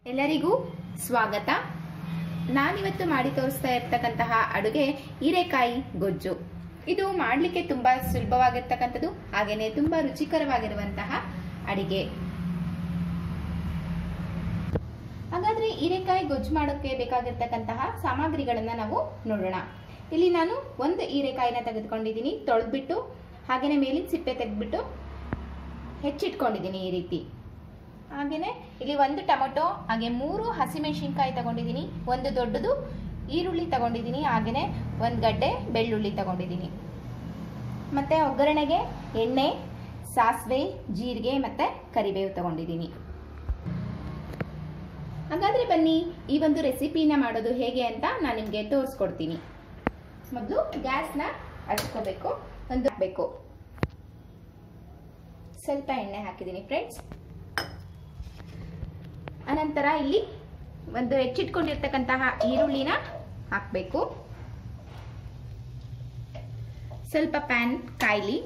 ಎಲ್ಲರಿಗೂ ಸ್ವಾಗತ ನಾನಿವತ್ತು ಮಾಡಿ ತೋರಿಸ್ತಾ ಇರ್ತಕ್ಕಂತಹ ಅಡುಗೆ ಹೀರೆಕಾಯಿ ಗೊಜ್ಜು ಇದು ಮಾಡಲಿಕ್ಕೆ ತುಂಬಾ ಸುಲಭವಾಗಿರ್ತಕ್ಕಂಥದ್ದು ಹಾಗೇನೆ ತುಂಬಾ ರುಚಿಕರವಾಗಿರುವಂತಹ ಅಡಿಗೆ ಹಾಗಾದ್ರೆ ಹೀರೆಕಾಯಿ ಗೊಜ್ಜು ಮಾಡೋಕ್ಕೆ ಬೇಕಾಗಿರ್ತಕ್ಕಂತಹ ಸಾಮಗ್ರಿಗಳನ್ನ ನಾವು ನೋಡೋಣ ಇಲ್ಲಿ ನಾನು ಒಂದು ಹೀರೆಕಾಯಿನ ತೆಗೆದುಕೊಂಡಿದ್ದೀನಿ ತೊಳೆದ್ಬಿಟ್ಟು ಹಾಗೇನೆ ಮೇಲಿನ ಸಿಪ್ಪೆ ತೆಗೆದ್ಬಿಟ್ಟು ಹೆಚ್ಚಿಟ್ಕೊಂಡಿದ್ದೀನಿ ಈ ರೀತಿ ಹಾಗೆಯೇ ಇಲ್ಲಿ ಒಂದು ಟೊಮೊಟೊ ಹಾಗೆ ಮೂರು ಹಸಿಮೆಣಸಿನ್ಕಾಯಿ ತಗೊಂಡಿದ್ದೀನಿ ಒಂದು ದೊಡ್ಡದು ಈರುಳ್ಳಿ ತಗೊಂಡಿದ್ದೀನಿ ಹಾಗೆಯೇ ಒಂದು ಗಡ್ಡೆ ಬೆಳ್ಳುಳ್ಳಿ ತಗೊಂಡಿದ್ದೀನಿ ಮತ್ತು ಒಗ್ಗರಣೆಗೆ ಎಣ್ಣೆ ಸಾಸಿವೆ ಜೀರಿಗೆ ಮತ್ತು ಕರಿಬೇವು ತಗೊಂಡಿದ್ದೀನಿ ಹಾಗಾದರೆ ಬನ್ನಿ ಈ ಒಂದು ರೆಸಿಪಿನ ಮಾಡೋದು ಹೇಗೆ ಅಂತ ನಾನು ನಿಮಗೆ ತೋರಿಸ್ಕೊಡ್ತೀನಿ ಮೊದಲು ಗ್ಯಾಸ್ನ ಹಚ್ಕೋಬೇಕು ಒಂದು ಬೇಕು ಸ್ವಲ್ಪ ಎಣ್ಣೆ ಹಾಕಿದ್ದೀನಿ ಫ್ರೆಂಡ್ಸ್ ಅನಂತರ ಇಲ್ಲಿ ಒಂದು ಹೆಚ್ಚಿಟ್ಕೊಂಡಿರ್ತಕ್ಕಂತಹ ಈರುಳ್ಳಿನ ಹಾಕಬೇಕು ಸ್ವಲ್ಪ ಪ್ಯಾನ್ ಕಾಯ್ಲಿ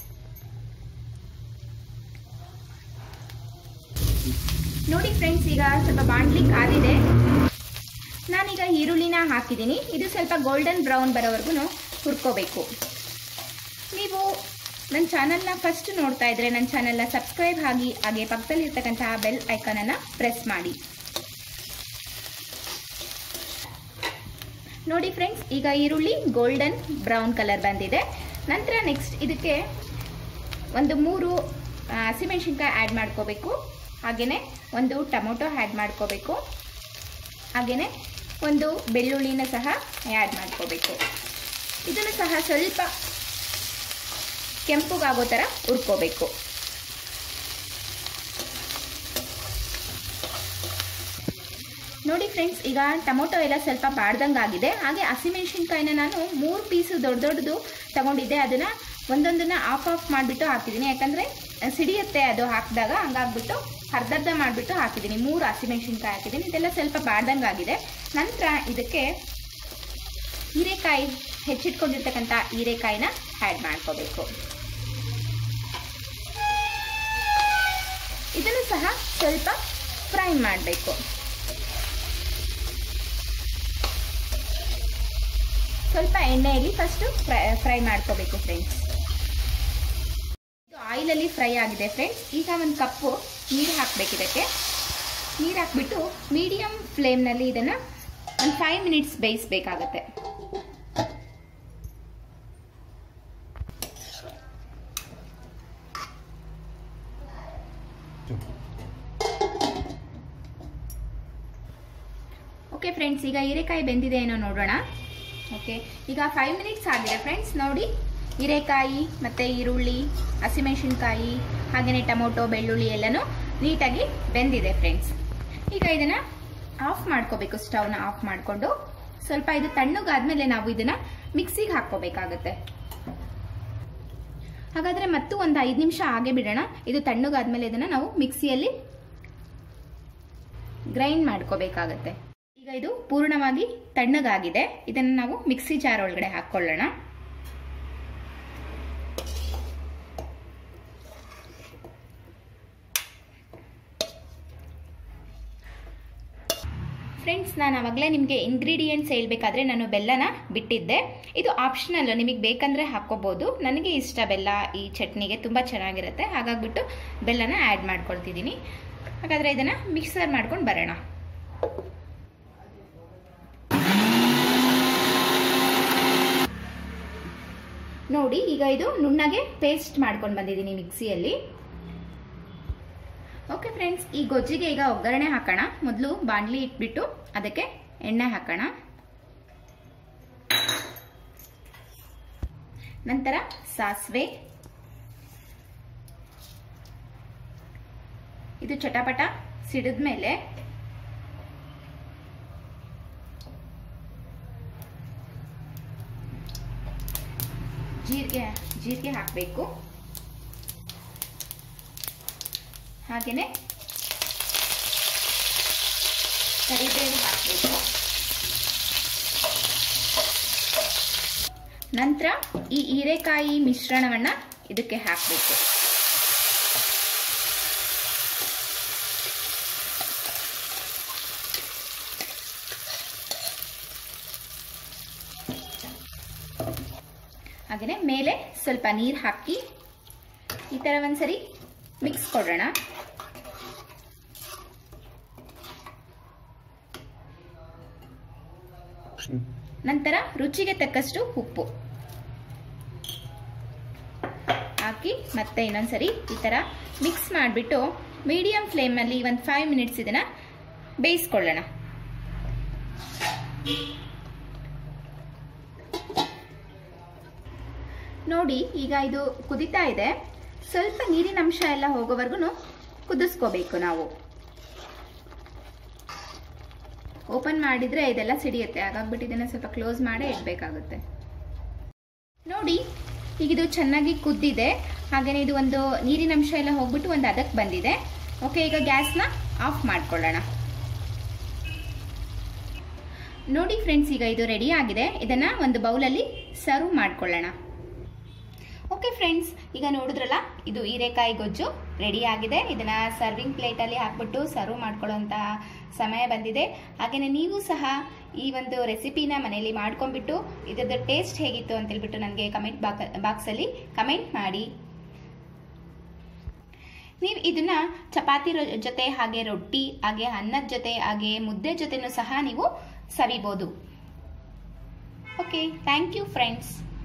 ನೋಡಿ ಫ್ರೆಂಡ್ಸ್ ಈಗ ಸ್ವಲ್ಪ ಬಾಣ್ಲಿ ಕಾದಿದೆ ನಾನೀಗ ಈರುಳ್ಳಿನ ಹಾಕಿದ್ದೀನಿ ಇದು ಸ್ವಲ್ಪ ಗೋಲ್ಡನ್ ಬ್ರೌನ್ ಬರೋವರೆಗೂ ಹುರ್ಕೋಬೇಕು ನೀವು ನನ್ನ ಚಾನಲ್ನ ಫಸ್ಟ್ ನೋಡ್ತಾ ಇದ್ರೆ ನನ್ನ ಚಾನಲ್ನ ಸಬ್ಸ್ಕ್ರೈಬ್ ಆಗಿ ಹಾಗೆ ಪಕ್ಕದಲ್ಲಿ ಇರ್ತಕ್ಕಂತಹ ಬೆಲ್ ಐಕಾನನ್ನು ಪ್ರೆಸ್ ಮಾಡಿ ನೋಡಿ ಫ್ರೆಂಡ್ಸ್ ಈಗ ಈರುಳ್ಳಿ ಗೋಲ್ಡನ್ ಬ್ರೌನ್ ಕಲರ್ ಬಂದಿದೆ ನಂತರ ನೆಕ್ಸ್ಟ್ ಇದಕ್ಕೆ ಒಂದು ಮೂರು ಹಸಿಮೆಣಸಿನ್ಕಾಯಿ ಆ್ಯಡ್ ಮಾಡ್ಕೋಬೇಕು ಹಾಗೆಯೇ ಒಂದು ಟೊಮೊಟೊ ಆ್ಯಡ್ ಮಾಡ್ಕೋಬೇಕು ಹಾಗೆಯೇ ಒಂದು ಬೆಳ್ಳುಳ್ಳಿನ ಸಹ ಆ್ಯಡ್ ಮಾಡ್ಕೋಬೇಕು ಇದನ್ನು ಸಹ ಸ್ವಲ್ಪ ಕೆಂಪುಗಾಗೋ ಥರ ಹುರ್ಕೋಬೇಕು ನೋಡಿ ಫ್ರೆಂಡ್ಸ್ ಈಗ ಟೊಮೊಟೊ ಎಲ್ಲ ಸ್ವಲ್ಪ ಬಾಡ್ದಂಗಾಗಿದೆ ಹಾಗೆ ಹಸಿಮೆಣಸಿನ್ಕಾಯಿನ ನಾನು ಮೂರು ಪೀಸು ದೊಡ್ಡ ದೊಡ್ಡದು ತಗೊಂಡಿದ್ದೆ ಅದನ್ನು ಒಂದೊಂದನ್ನ ಆಫ್ ಆಫ್ ಮಾಡಿಬಿಟ್ಟು ಹಾಕಿದ್ದೀನಿ ಯಾಕಂದರೆ ಸಿಡಿಯುತ್ತೆ ಅದು ಹಾಕಿದಾಗ ಹಂಗಾಗ್ಬಿಟ್ಟು ಅರ್ಧರ್ಧ ಮಾಡಿಬಿಟ್ಟು ಹಾಕಿದ್ದೀನಿ ಮೂರು ಹಸಿಮೆಣಸಿನ್ಕಾಯಿ ಹಾಕಿದ್ದೀನಿ ಇದೆಲ್ಲ ಸ್ವಲ್ಪ ಬಾಡ್ದಂಗಾಗಿದೆ ನಂತರ ಇದಕ್ಕೆ ಹೀರೆಕಾಯಿ ಹೆಚ್ಚಿಟ್ಕೊಂಡಿರ್ತಕ್ಕಂಥ ಹೀರೆಕಾಯಿನ ಆ್ಯಡ್ ಮಾಡ್ಕೋಬೇಕು ಇದನ್ನು ಸಹ ಸ್ವಲ್ಪ ಫ್ರೈ ಮಾಡಬೇಕು ಸ್ವಲ್ಪ ಎಣ್ಣೆಯಲ್ಲಿ ಫಸ್ಟ್ ಫ್ರೈ ಫ್ರೈ ಮಾಡ್ಕೋಬೇಕು ಫ್ರೆಂಡ್ಸ್ ಇದು ಆಯಿಲಲ್ಲಿ ಫ್ರೈ ಆಗಿದೆ ಫ್ರೆಂಡ್ಸ್ ಈಗ ಒಂದು ಕಪ್ಪು ನೀರು ಹಾಕಬೇಕು ಇದಕ್ಕೆ ನೀರು ಹಾಕ್ಬಿಟ್ಟು ಮೀಡಿಯಮ್ ಫ್ಲೇಮ್ನಲ್ಲಿ ಇದನ್ನು ಒಂದು ಫೈವ್ ಮಿನಿಟ್ಸ್ ಬೇಯಿಸ್ಬೇಕಾಗತ್ತೆ ಓಕೆ ಫ್ರೆಂಡ್ಸ್ ಈಗ ಹೀರೆಕಾಯಿ ಬೆಂದಿದೆ ಏನೋ ನೋಡೋಣ ಓಕೆ ಈಗ ಫೈವ್ ಮಿನಿಟ್ಸ್ ಆಗಿದೆ ಫ್ರೆಂಡ್ಸ್ ನೋಡಿ ಹೀರೆಕಾಯಿ ಮತ್ತು ಈರುಳ್ಳಿ ಹಸಿಮೆಣಸಿನ್ಕಾಯಿ ಹಾಗೆಯೇ ಟೊಮೊಟೊ ಬೆಳ್ಳುಳ್ಳಿ ಎಲ್ಲನೂ ನೀಟಾಗಿ ಬೆಂದಿದೆ ಫ್ರೆಂಡ್ಸ್ ಈಗ ಇದನ್ನು ಆಫ್ ಮಾಡ್ಕೋಬೇಕು ಸ್ಟವ್ನ ಆಫ್ ಮಾಡಿಕೊಂಡು ಸ್ವಲ್ಪ ಇದು ತಣ್ಣಗಾದ್ಮೇಲೆ ನಾವು ಇದನ್ನು ಮಿಕ್ಸಿಗೆ ಹಾಕ್ಕೋಬೇಕಾಗತ್ತೆ ಹಾಗಾದರೆ ಮತ್ತು ಒಂದು ಐದು ನಿಮಿಷ ಹಾಗೆ ಬಿಡೋಣ ಇದು ತಣ್ಣಗಾದ್ಮೇಲೆ ಇದನ್ನು ನಾವು ಮಿಕ್ಸಿಯಲ್ಲಿ ಗ್ರೈಂಡ್ ಮಾಡ್ಕೋಬೇಕಾಗತ್ತೆ ಈಗ ಇದು ಪೂರ್ಣವಾಗಿ ತಣ್ಣಗಾಗಿದೆ ಇದನ್ನು ನಾವು ಮಿಕ್ಸಿ ಜಾರ್ ಒಳಗಡೆ ಹಾಕೊಳ್ಳೋಣ ಫ್ರೆಂಡ್ಸ್ ನಾನು ಆವಾಗಲೇ ನಿಮಗೆ ಇಂಗ್ರೀಡಿಯೆಂಟ್ಸ್ ಹೇಳ್ಬೇಕಾದ್ರೆ ನಾನು ಬೆಲ್ಲನ ಬಿಟ್ಟಿದ್ದೆ ಇದು ಆಪ್ಷನಲ್ ನಿಮಗೆ ಬೇಕಂದರೆ ಹಾಕ್ಕೋಬೋದು ನನಗೆ ಇಷ್ಟ ಬೆಲ್ಲ ಈ ಚಟ್ನಿಗೆ ತುಂಬ ಚೆನ್ನಾಗಿರುತ್ತೆ ಹಾಗಾಗ್ಬಿಟ್ಟು ಬೆಲ್ಲನ ಆ್ಯಡ್ ಮಾಡ್ಕೊಳ್ತಿದ್ದೀನಿ ಹಾಗಾದರೆ ಇದನ್ನು ಮಿಕ್ಸರ್ ಮಾಡ್ಕೊಂಡು ಬರೋಣ ನೋಡಿ ಈಗ ಇದು ನುಣ್ಣಗೆ ಪೇಸ್ಟ್ ಮಾಡ್ಕೊಂಡು ಬಂದಿದ್ದೀನಿ ಮಿಕ್ಸಿಯಲ್ಲಿ ಓಕೆ ಫ್ರೆಂಡ್ಸ್ ಈ ಗೊಜ್ಜಿಗೆ ಈಗ ಒಗ್ಗರಣೆ ಹಾಕೋಣ ಮೊದಲು ಬಾಣಲಿ ಇಟ್ಬಿಟ್ಟು ಅದಕ್ಕೆ ಎಣ್ಣೆ ಹಾಕೋಣ ನಂತರ ಸಾಸಿವೆ ಇದು ಚಟಪಟ ಸಿಡಿದ ಮೇಲೆ ಜೀರಿಗೆ ಜೀರಿಗೆ ಹಾಕಬೇಕು ಹಾಗೆಯೇ ಕರಿಬೇವು ಹಾಕಬೇಕು ನಂತರ ಈ ಹೀರೆಕಾಯಿ ಮಿಶ್ರಣವನ್ನು ಇದಕ್ಕೆ ಹಾಕಬೇಕು ಹಾಗೆಯೇ ಮೇಲೆ ಸ್ವಲ್ಪ ನೀರು ಹಾಕಿ ಈ ಥರ ಒಂದ್ಸರಿ ಮಿಕ್ಸ್ ಕೊಡೋಣ ನಂತರ ರುಚಿಗೆ ತಕ್ಕಷ್ಟು ಉಪ್ಪು ಹಾಕಿ ಮತ್ತೆ ಇನ್ನೊಂದ್ಸರಿ ಈ ಥರ ಮಿಕ್ಸ್ ಮಾಡಿಬಿಟ್ಟು ಮೀಡಿಯಂ ಫ್ಲೇಮಲ್ಲಿ ಒಂದು ಫೈವ್ ಮಿನಿಟ್ಸ್ ಇದನ್ನು ಬೇಯಿಸ್ಕೊಳ್ಳೋಣ ನೋಡಿ ಈಗ ಇದು ಕುದಿತಾ ಇದೆ ಸ್ವಲ್ಪ ನೀರಿನ ಅಂಶ ಎಲ್ಲ ಹೋಗೋವರೆಗೂ ಕುದಿಸ್ಕೋಬೇಕು ನಾವು ಓಪನ್ ಮಾಡಿದ್ರೆ ಇದೆಲ್ಲ ಸಿಡಿಯುತ್ತೆ ಹಾಗಾಗ್ಬಿಟ್ಟು ಇದನ್ನ ಸ್ವಲ್ಪ ಕ್ಲೋಸ್ ಮಾಡೇ ಇಡಬೇಕಾಗುತ್ತೆ ನೋಡಿ ಈಗ ಇದು ಚೆನ್ನಾಗಿ ಕುದ್ದಿದೆ ಹಾಗೆಯೇ ಇದು ಒಂದು ನೀರಿನ ಅಂಶ ಎಲ್ಲ ಹೋಗ್ಬಿಟ್ಟು ಒಂದು ಅದಕ್ಕೆ ಬಂದಿದೆ ಓಕೆ ಈಗ ಗ್ಯಾಸ್ನ ಆಫ್ ಮಾಡ್ಕೊಳ್ಳೋಣ ನೋಡಿ ಫ್ರೆಂಡ್ಸ್ ಈಗ ಇದು ರೆಡಿ ಆಗಿದೆ ಇದನ್ನ ಒಂದು ಬೌಲಲ್ಲಿ ಸರ್ವ್ ಮಾಡ್ಕೊಳ್ಳೋಣ ಓಕೆ ಫ್ರೆಂಡ್ಸ್ ಈಗ ನೋಡಿದ್ರಲ್ಲ ಇದು ಹೀರೆಕಾಯಿ ಗೊಜ್ಜು ರೆಡಿ ಆಗಿದೆ ಇದನ್ನ ಸರ್ವಿಂಗ್ ಪ್ಲೇಟಲ್ಲಿ ಹಾಕ್ಬಿಟ್ಟು ಸರ್ವ್ ಮಾಡ್ಕೊಳ್ಳೋಂಥ ಸಮಯ ಬಂದಿದೆ ಹಾಗೆಯೇ ನೀವು ಸಹ ಈ ಒಂದು ರೆಸಿಪಿನ ಮನೆಯಲ್ಲಿ ಮಾಡ್ಕೊಂಡ್ಬಿಟ್ಟು ಇದರದ ಟೇಸ್ಟ್ ಹೇಗಿತ್ತು ಅಂತ ಹೇಳ್ಬಿಟ್ಟು ನನಗೆ ಕಮೆಂಟ್ ಬಾಕ್ ಬಾಕ್ಸಲ್ಲಿ ಕಮೆಂಟ್ ಮಾಡಿ ನೀವು ಇದನ್ನ ಚಪಾತಿ ರೊ- ಜೊತೆ ಹಾಗೆ ರೊಟ್ಟಿ ಹಾಗೆ ಅನ್ನದ ಜೊತೆ ಹಾಗೆ ಮುದ್ದೆ ಜೊತೆನೂ ಸಹ ನೀವು ಸವಿಬೋದು ಓಕೆ ಥ್ಯಾಂಕ್ ಯು ಫ್ರೆಂಡ್ಸ್